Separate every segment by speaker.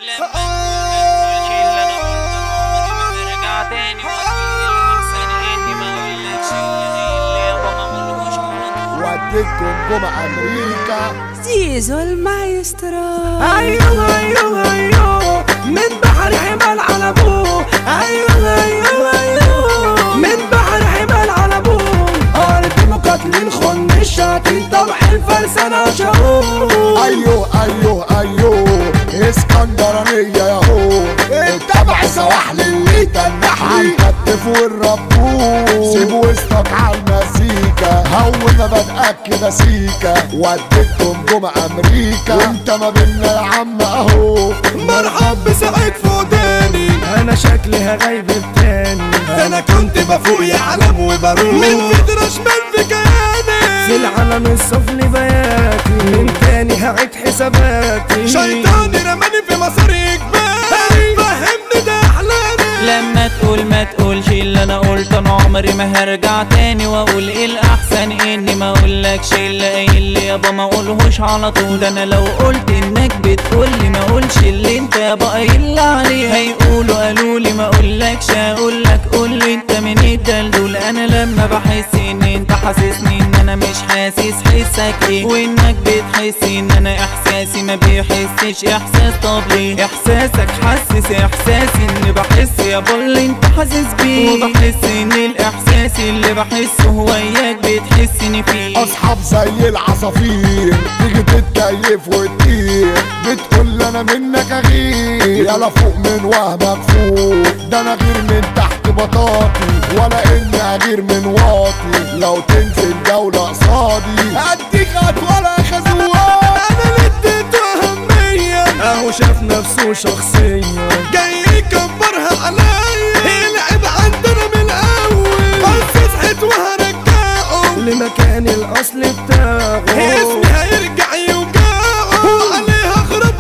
Speaker 1: لما تقولش اللي انا قلته عمري ما هرجع تاني واحسن اني ما اقولكش اللي اللي يابا ما اقولهوش على طول
Speaker 2: وديتكم جمعة أمريكا
Speaker 3: زيزو المايسترو
Speaker 4: ايوه ايوه ايوه من بحر حمال على ابوه ايوه ايوه ايوه من بحر حمال على ابوه ارض مقاتلين خن الشاتين طبع الفرسانة شهور
Speaker 2: أيوه أيوه أيوه اسكندرانية ياهو اتبع سواحل اللي تنحي الكتف والربوش سيب وسطك عالمزيكا هون بدأك كده سيكا وديتكم جمعة أمريكا وانت ما بينا يا عم أهو
Speaker 4: مرحب بسعيد فوداني انا شكلي هغيب التاني انا كنت بفوق يا علم وبروح من بدر شمال في كياني في العالم السفلي بياتي من تاني هعيد حساباتي شيطاني رماني في مسار اجباري فهمني ده احلامي
Speaker 1: لما تقول ما تقولش اللي انا قلته انا عمري ما هرجع تاني واقول ايه الاحسن اني ما اقولكش اللي قايل لي يابا ما اقولهوش على طول ده انا لو قلت انك بتقولي ما اقولش اللي انت يابا قايل عليه هيقولوا قالوا لي ما اقولكش اقولك قولي انت من الدلدول انا لما بحس ان انت حاسسني ان انا مش حاسس حسك ايه وانك بتحس ان انا احساسي ما بيحسش احساس طب ليه احساسك حسس احساسي اني بحس يا اللي انت حاسس بيه وبحس ان الاحساس اللي بحسه هو اياك بتحسني فيه
Speaker 2: اصحاب زي العصافير تيجي تتكيف وتطير بتقول لي انا منك اغير يلا فوق من وهمك فوق ده انا غير من تحت بطاطي ولا اني اغير من واطي لو تنزل جولة قصادي هديك ولا خزوان
Speaker 4: انا اللي اديته اهمية اهو شاف نفسه شخصيا جاي يكبرها عليا يلعب عندنا من الاول بس صحيت وهرجعه لمكان الاصل بتاعه اسمي هيرجع يوجعه وعليها اخرب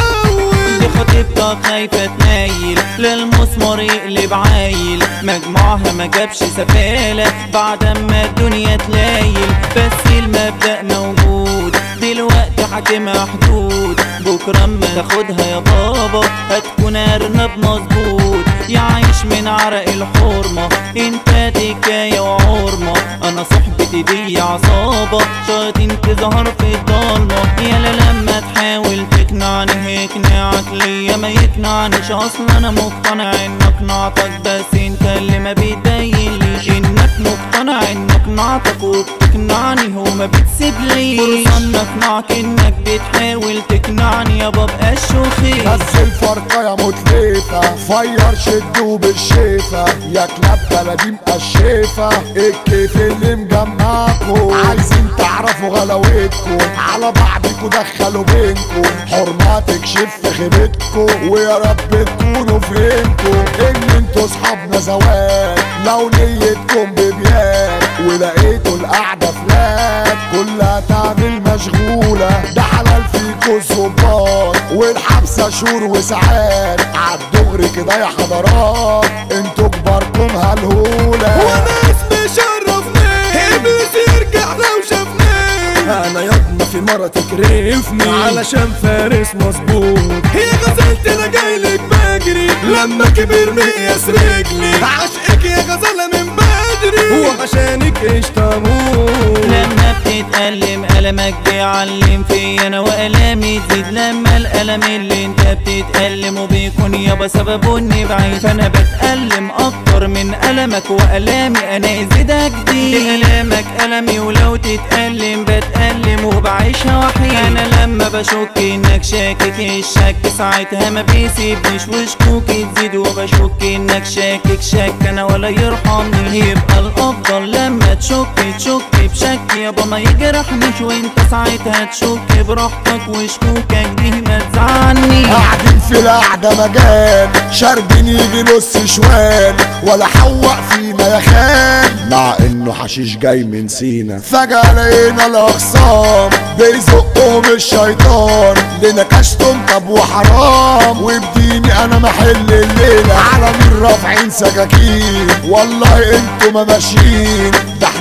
Speaker 4: واتحول
Speaker 1: دي خطيبتك خايفة تنايل للمسمار يقلب عايل مجموعها ما جابش سفالة بعد ما الدنيا تلايل بس المبدأ موجود دلوقتي حاكمها حدود بكرة اما تاخدها يا بابا هتكون ارنب مظبوط يعيش من عرق الحرمة انت تكاية وعرمة انا صحبتي دي عصابة شياطين تظهر في الضلمة يالا لما تحاول تقنعني هيقنعك ليا ما يقنعنيش اصلا انا مقتنع ان اقنعتك بس انت اللي ما بيبينليش انك مقتنع ان اقنعتك وبتقنعني هو ما بتسيبليش فرصة ان اقنعك انك بتحاول تقنعني يا باب الشوخي
Speaker 2: نزل فرقة يا متليفة فير شدوا بالشيفة يا كلاب بلدي مقشيفة الكيف اللي مجمعكم عايزين تعرفوا غلاوتكم على بعضكم دخلوا بينكم حرمة تكشف في خيبتكم ويا رب تكونوا فهمتوا ان انتوا اصحابنا زواج لو نيتكم ببيان ولقيتوا القعدة فلات كلها تعمل مشغولة ده حلال فيكوا الظباط والحبسة شهور وساعات عالدغري كده يا حضرات انتوا كباركم هالهولة
Speaker 4: وانا اسمي شرفني ابليس يرجع لو شافني انا يضمى في مرة تكرفني علشان فارس مظبوط هي غزلت انا جايلك بجري لما كبر مقياس رجلي عشقك يا غزالة من بدري وعشانك اشتموت
Speaker 1: لما بتتألم ألمك بيعلم في أنا وألامي تزيد لما الألم اللي أنت بتتألمه بيكون يابا سببه إني بعيد فأنا بتألم أكتر من ألمك وألامي أنا يزيدك دي ألامك ألمي ولو تتألم بتألم وبعيشها وحيد أنا لما بشك إنك شاكك الشك ساعتها ما بيسيبنيش وشكوكي تزيد وبشك إنك شاكك شك أنا ولا يرحمني يبقى الأفضل لما تشك تشك بشك يابا ما يجرحنيش وانت ساعتها تشك براحتك وشكوكك دي ما تزعلني
Speaker 2: قاعدين في القعدة مجال شاربين يجي نص شوال ولا حوق فينا يا خال مع انه حشيش جاي من سينا فجأة لقينا الاخصام بيزقهم الشيطان لنكشتم طب وحرام وبديني انا محل الليلة على مين رافعين سكاكين والله انتوا ما ماشيين ده احنا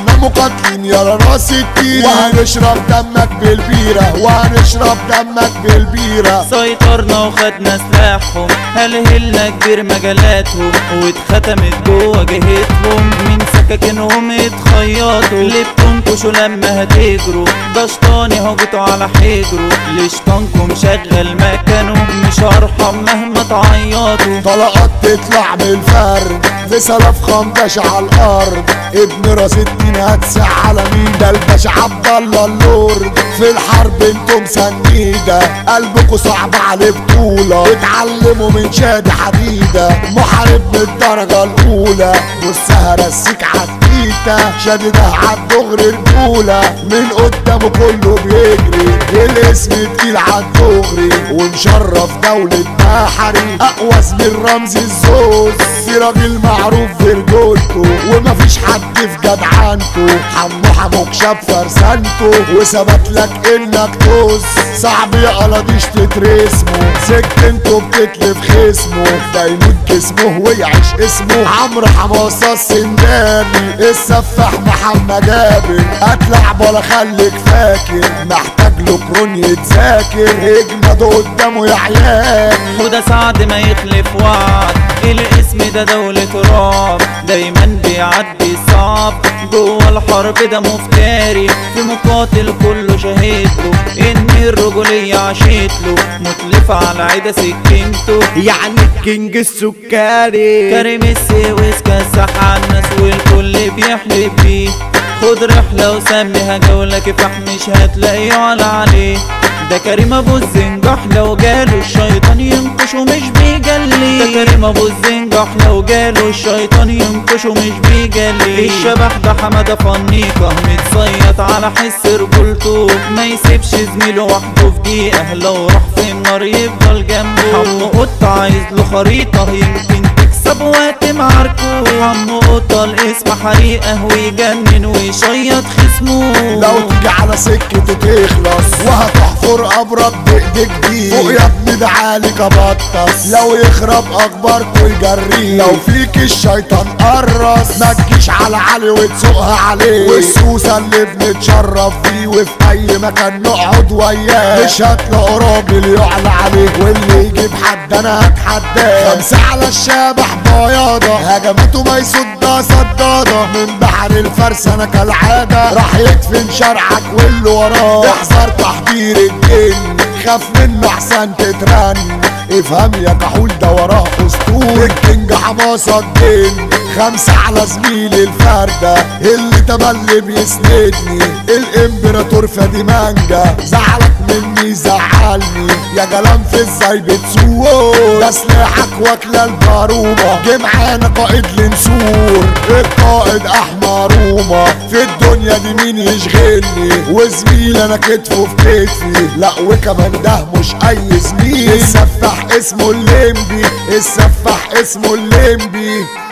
Speaker 2: احنا مقاتلين يا راس التير وهنشرب دمك بالبيرة وهنشرب دمك بالبيرة
Speaker 1: سيطرنا وخدنا سلاحهم هلهلنا كبير مجالاتهم واتختمت جوه جهتهم من سكاكينهم اتخيطوا اللي بتنكشوا لما هتجروا ده شطاني هجتوا على حجره لشطانكم شغل مكانه مش هرحم مهما تعيطوا
Speaker 2: طلقات تطلع بالفرد في سلف خمدش على الارض ابن راس الدين هتسع على مين ده الباشا عبد الله اللورد في الحرب انتم سنيده قلبكوا صعب عليه بطوله اتعلموا من شادي حديده محارب من الدرجه الاولى بص هرسيك عالتيتا شادي ده عالدغري رجوله من قدامه كله بيجري الاسم تقيل عالدغري ومشرف دولة بحري اقوس من رمز الزوز في راجل معروف في رجولته ومفيش حد في جدعنته حمو حموك شاب فرسانته وثبت لك انك توز صعب يا قلاديش تترسمه سكنته بتتلف خصمه ده يموت جسمه ويعيش اسمه عمرو حماصة السنداني السفاح محمد جابر هتلعب ولا خليك فاكر محتاج له كرون يتذاكر اجمد قدامه يا عيال
Speaker 1: وده سعد ما يخلف وعد الاسم ده دولة رعب دايما بيعدي صعب جوه الحرب ده مفتري في مقاتل كله شهد له ان الرجولية عشيت له متلف على عدا سكنته
Speaker 4: يعني الكينج السكري
Speaker 1: كريم السويس كسح على الناس والكل بيحلف بيه خد رحلة وسميها جولة كفاح مش هتلاقيه ولا عليه ده كريم ابو الزنجح لو جاله الشيطان ينقشه مش بيجلي ده كريم ابو الزنجح لو جاله الشيطان ينقشه مش بيجلي الشبح ده حمادة فنيقة متصيط على حس رجولته ما يسيبش زميله وحده في دقيقة لو راح في النار يفضل جنبه حمو قطة عايز له خريطة يمكن تكسب وقت معاركه عمو قطة الاسم حريقة ويجنن ويشيط خصمه
Speaker 2: لو تيجي على سكته تخلص وهتحفر قبرك بايديك دي فوق يا ابني ده عالي كبطس لو يخرب اخباركوا يجريه لو فيك الشيطان قرص ما تجيش على علي وتسوقها عليه والسوسه اللي بنتشرف فيه وفي اي مكان نقعد وياه مش هتلاقوا راجل يعلى عليه واللي يجيب حد انا هتحداه خمسه على الشبح بياضه هجماته ما يصدها صداده من بحر الفرس انا كالعاده راح يدفن شرعك واللي وراه احذر تحضير الجن خاف منه احسن تترن افهم يا كحول ده وراه اسطول الكينج حماسة الجن خمسة على زميلي الفردة اللي تملي بيسندني الامبراطور فادي مانجا زعلك مني زعلني يا جلام في ازاي بتسوق ده سلاحك واكلة البارومة جه معانا قائد لنسور القائد احمر روما في الدنيا دي مين يشغلني وزميل انا كتفه في كتفي لا وكمان ده مش اي زميل السفاح اسمه الليمبي السفاح اسمه الليمبي